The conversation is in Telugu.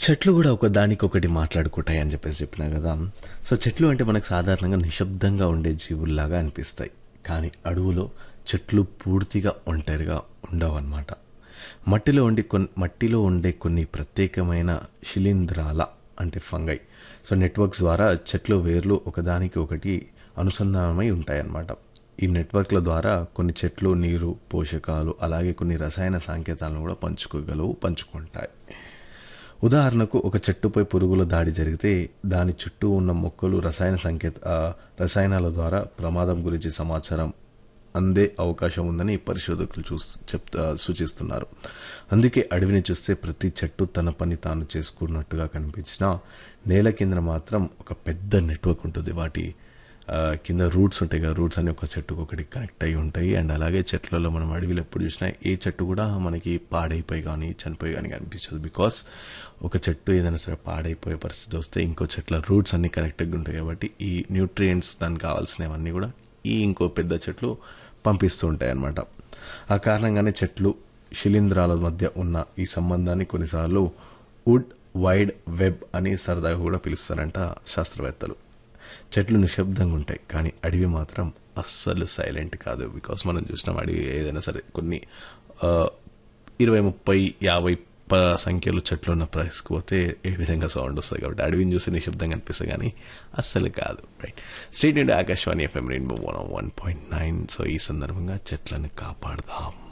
చెట్లు కూడా ఒక దానికొకటి మాట్లాడుకుంటాయి అని చెప్పేసి చెప్పినా కదా సో చెట్లు అంటే మనకు సాధారణంగా నిశ్శబ్దంగా ఉండే జీవుల్లాగా అనిపిస్తాయి కానీ అడవులో చెట్లు పూర్తిగా ఒంటరిగా ఉండవన్నమాట మట్టిలో ఉండి కొన్ని మట్టిలో ఉండే కొన్ని ప్రత్యేకమైన శిలీంధ్రాల అంటే ఫంగై సో నెట్వర్క్స్ ద్వారా చెట్లు వేర్లు ఒకదానికి ఒకటి అనుసంధానమై ఉంటాయన్నమాట ఈ నెట్వర్క్ల ద్వారా కొన్ని చెట్లు నీరు పోషకాలు అలాగే కొన్ని రసాయన సంకేతాలను కూడా పంచుకోగలవు పంచుకుంటాయి ఉదాహరణకు ఒక చెట్టుపై పురుగుల దాడి జరిగితే దాని చుట్టూ ఉన్న మొక్కలు రసాయన సంకేత ఆ, రసాయనాల ద్వారా ప్రమాదం గురించి సమాచారం అందే అవకాశం ఉందని పరిశోధకులు చూ చెప్తా సూచిస్తున్నారు అందుకే అడవిని చూస్తే ప్రతి చెట్టు తన పని తాను చేసుకున్నట్టుగా కనిపించినా నేల కింద మాత్రం ఒక పెద్ద నెట్వర్క్ ఉంటుంది వాటి ఆ, కింద రూట్స్ ఉంటాయి కదా రూట్స్ అన్ని ఒక చెట్టుకు ఒకటి కనెక్ట్ అయి ఉంటాయి అండ్ అలాగే చెట్లలో మనం అడవిలో ఎప్పుడు చూసినా ఏ చెట్టు కూడా మనకి పాడైపోయి కానీ చనిపోయి కానీ కనిపించదు బికాస్ ఒక చెట్టు ఏదైనా సరే పాడైపోయే పరిస్థితి వస్తే ఇంకో చెట్ల రూట్స్ అన్ని కనెక్టెడ్ ఉంటాయి కాబట్టి ఈ న్యూట్రియంట్స్ దానికి కావాల్సినవన్నీ కూడా ఈ ఇంకో పెద్ద చెట్లు పంపిస్తూ ఉంటాయి అన్నమాట ఆ కారణంగానే చెట్లు శిలీంధ్రాల మధ్య ఉన్న ఈ సంబంధాన్ని కొన్నిసార్లు వుడ్ వైడ్ వెబ్ అని సరదాగా కూడా పిలుస్తారంట శాస్త్రవేత్తలు చెట్లు నిశ్శబ్దంగా ఉంటాయి కానీ అడవి మాత్రం అస్సలు సైలెంట్ కాదు బికాస్ మనం చూసినాం అడవి ఏదైనా సరే కొన్ని ఆ, ఇరవై ముప్పై యాభై ప సంఖ్యలో చెట్లు ఉన్న ప్రైస్కి పోతే ఏ విధంగా సౌండ్ వస్తుంది కాబట్టి అడవిని చూసి నిశ్శబ్దంగా అనిపిస్తుంది కానీ అస్సలు కాదు రైట్ స్టేట్ నుండి Akashvani FM rainbow one one point nine so ఈ సందర్భంగా చెట్లను కాపాడదాం